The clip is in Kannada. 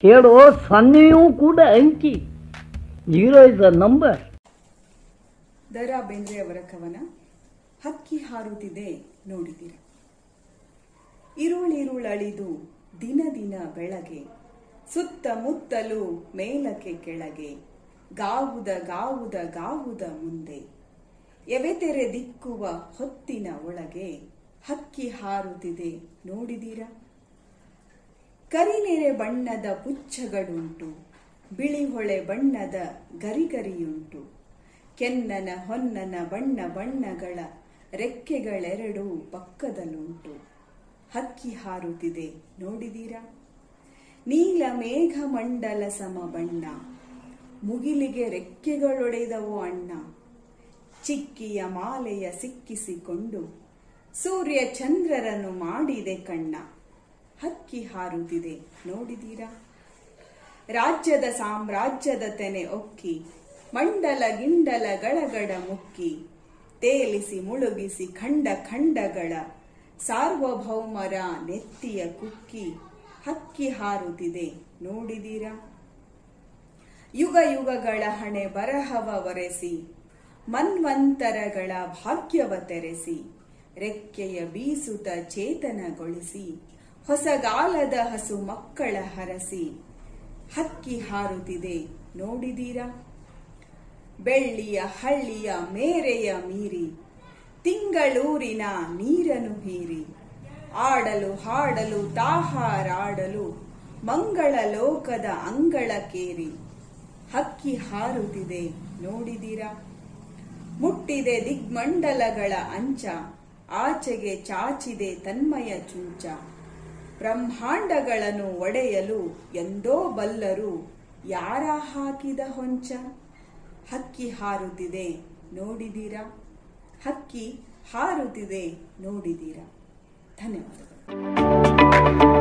ಹೇಳೋ ಸೊನ್ನೆಯೂ ಕೂಡ ಅಂಕಿ zero is a number Da Ra Bendre ಅವರ ಕವನ ಹಕ್ಕಿ ಹಾರುತ್ತಿದೆ ನೋಡಿದಿರ ಇರುಳಿರುಳಳಿದು ದಿನ ದಿನ ಬೆಳಗ್ಗೆ ಸುತ್ತಮುತ್ತಲು ಮೇಲಕ್ಕೆ ಕೆಳಗೆ ಗಾವುದ ಗಾವುದ ಗಾವುದ ಮುಂದೆ ಎವೆತೆರೆ ದಿಕ್ಕುವ ಹೊತ್ತಿನ ಒಳಗೆ ಹಕ್ಕಿ ಹಾರುತ್ತಿದೆ ನೋಡಿದೀರಾ ಕರಿನೆರೆ ಬಣ್ಣದ ಪುಚ್ಚಗಳುಂಟು ಬಿಳಿ ಹೊಳೆ ಬಣ್ಣದ ಗರಿಗರಿಯುಂಟು ಕೆನ್ನನ ಹೊನ್ನನ ಬಣ್ಣ ಬಣ್ಣಗಳ ರೆಕ್ಕೆಗಳೆರಡು ಪಕ್ಕದಲ್ಲುಂಟು ಹಕ್ಕಿ ಹಾರುತ್ತಿದೆ ನೋಡಿದೀರಾ ನೀಲ ಮೇಘ ಮಂಡಲ ಸಮ ಬಣ್ಣ ಮುಗಿಲಿಗೆ ರೆಕ್ಕೆಗಳೊಡೆದವು ಅಣ್ಣ ಚಿಕ್ಕಿಯ ಮಾಲೆಯ ಸಿಕ್ಕಿಸಿಕೊಂಡು ಸೂರ್ಯ ಚಂದ್ರರನ್ನು ಮಾಡಿದೆ ಕಣ್ಣ ಹಕ್ಕಿ ಹಾರುತ್ತಿದೆ ನೋಡಿದೀರಾ ರಾಜ್ಯದ ಸಾಮ್ರಾಜ್ಯದ ತೆನೆ ಒಕ್ಕಿ ಮಂಡಲ ಗಿಂಡಲ ಗಳಗಡ ಮುಕ್ಕಿ ತೇಲಿಸಿ ಮುಳುಗಿಸಿ ಖಂಡ ಖಂಡಗಳ ಸಾರ್ವಭೌಮರ ನೆತ್ತಿಯ ಕುಕ್ಕಿ ಹಕ್ಕಿ ಹಾರುತ್ತಿದೆ ನೋಡಿದೀರಾ ಯುಗ ಯುಗಗಳ ಹಣೆ ಬರಹವ ಒರೆಸಿ ಮನ್ವಂತರಗಳ ಭಾಗ್ಯವ ತೆರೆಸಿ ರೆಕ್ಕೆಯ ಬೀಸುತ ಚೇತನಗೊಳಿಸಿ ಹೊಸಗಾಲದ ಹಸು ಮಕ್ಕಳ ಹರಸಿ ಹಕ್ಕಿ ಹಾರುತ್ತಿದೆ ನೋಡಿದೀರಾ ಬೆಳ್ಳಿಯ ಹಳ್ಳಿಯ ಮೇರೆಯ ಮೀರಿ ತಿಂಗಳೂರಿನ ನೀರನು ಹೀರಿ ಆಡಲು ಹಾಡಲು ತಾಹಾರಾಡಲು ಮಂಗಳ ಲೋಕದ ಅಂಗಳಕ್ಕೇರಿ ಹಕ್ಕಿ ಹಾರುತ್ತಿದೆ ನೋಡಿದಿರಾ ಮುಟ್ಟಿದೆ ದಿಗ್ಮಂಡಲಗಳ ಅಂಚ ಆಚೆಗೆ ಚಾಚಿದೆ ತನ್ಮಯ ಚೂಚ ಬ್ರಹ್ಮಾಂಡಗಳನ್ನು ಒಡೆಯಲು ಎಂದೋ ಬಲ್ಲರು ಯಾರ ಹಾಕಿದ ಹೊಂಚ ಹಕ್ಕಿ ಹಾರುತ್ತಿದೆ ನೋಡಿದೀರಾ ಹಕ್ಕಿ ಹಾರುತ್ತಿದೆ ನೋಡಿದೀರಾ ಧನ್ಯವಾದಗಳು